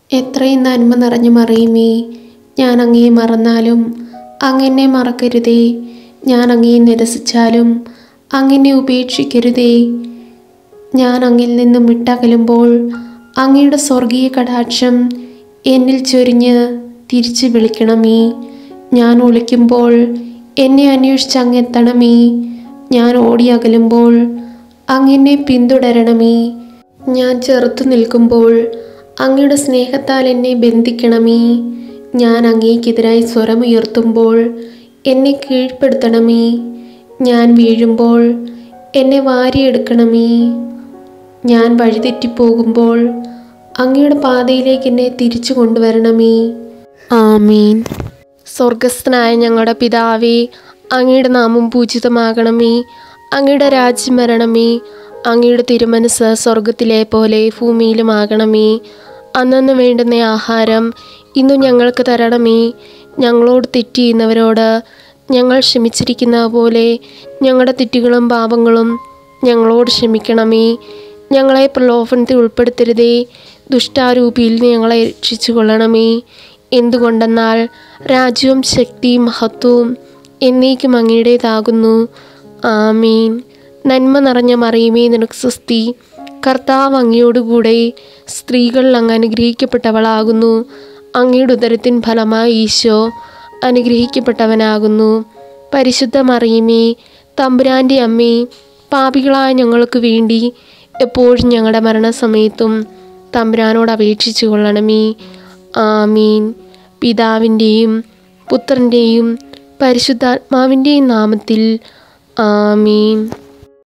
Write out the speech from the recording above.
എത്രയും നന്മ നിറഞ്ഞു മറിയുമേ ഞാൻ അങ്ങയെ മറന്നാലും അങ്ങനെ മറക്കരുതേ ഞാൻ അങ്ങയെ നിരസിച്ചാലും അങ്ങനെ ഉപേക്ഷിക്കരുതേ ഞാൻ അങ്ങിൽ നിന്നും വിട്ടകലുമ്പോൾ അങ്ങയുടെ സ്വർഗീയ കടാക്ഷം എന്നിൽ ചൊരിഞ്ഞ് തിരിച്ചു വിളിക്കണമേ ഞാൻ ഒളിക്കുമ്പോൾ എന്നെ അന്വേഷിച്ച് അങ്ങെത്തണമേ ഞാൻ ഓടി അകലുമ്പോൾ അങ്ങെന്നെ പിന്തുടരണമേ ഞാൻ ചെറുത്തു നിൽക്കുമ്പോൾ അങ്ങയുടെ സ്നേഹത്താൽ എന്നെ ബന്ധിക്കണമേ ഞാൻ അങ്ങേക്കെതിരായി സ്വരമുയർത്തുമ്പോൾ എന്നെ കീഴ്പ്പെടുത്തണമേ ഞാൻ വീഴുമ്പോൾ എന്നെ വാരിയെടുക്കണമേ ഞാൻ വഴിതെറ്റിപ്പോകുമ്പോൾ അങ്ങയുടെ പാതയിലേക്ക് എന്നെ തിരിച്ചു കൊണ്ടുവരണമേ ആമീൻ സ്വർഗസ്ഥനായ ഞങ്ങളുടെ പിതാവേ അങ്ങയുടെ നാമം പൂജിതമാകണമേ അങ്ങയുടെ രാജ്യം വരണമേ അങ്ങയുടെ തിരുമനസ് സ്വർഗത്തിലെ പോലെ ഭൂമിയിലുമാകണമേ അന്നന്ന് വേണ്ടുന്ന ആഹാരം ഇന്നു ഞങ്ങൾക്ക് തരണമേ ഞങ്ങളോട് തെറ്റ് ചെയ്യുന്നവരോട് ഞങ്ങൾ ക്ഷമിച്ചിരിക്കുന്ന പോലെ ഞങ്ങളുടെ തെറ്റുകളും പാപങ്ങളും ഞങ്ങളോട് ക്ഷമിക്കണമേ ഞങ്ങളെ പ്രലോഭനത്തിൽ ഉൾപ്പെടുത്തരുതേ ദുഷ്ടാരൂപിയിൽ നിന്ന് ഞങ്ങളെ രക്ഷിച്ചു കൊള്ളണമേ എന്തുകൊണ്ടെന്നാൽ രാജ്യവും ശക്തിയും മഹത്വവും എന്നേക്കും അങ്ങയുടേതാകുന്നു ആമീൻ നന്മ നിറഞ്ഞ മറിയുമേ നിനക്ക് സുസ്തി കർത്താവ് അങ്ങയോടുകൂടെ സ്ത്രീകളിൽ അങ്ങ് അനുഗ്രഹിക്കപ്പെട്ടവളാകുന്നു അങ്ങയുടെ ഉദരത്തിൻ ഫലമായി ഈശോ അനുഗ്രഹിക്കപ്പെട്ടവനാകുന്നു പരിശുദ്ധ മറിയുമേ തമ്പുരാൻ്റെ അമ്മേ പാപികളായ ഞങ്ങൾക്ക് വേണ്ടി എപ്പോഴും ഞങ്ങളുടെ മരണസമയത്തും തമ്പുരാനോട് അപേക്ഷിച്ചു കൊള്ളണമേ ആമീൻ പിതാവിൻ്റെയും പുത്രൻ്റെയും പരിശുദ്ധാത്മാവിൻ്റെയും നാമത്തിൽ ആമീൻ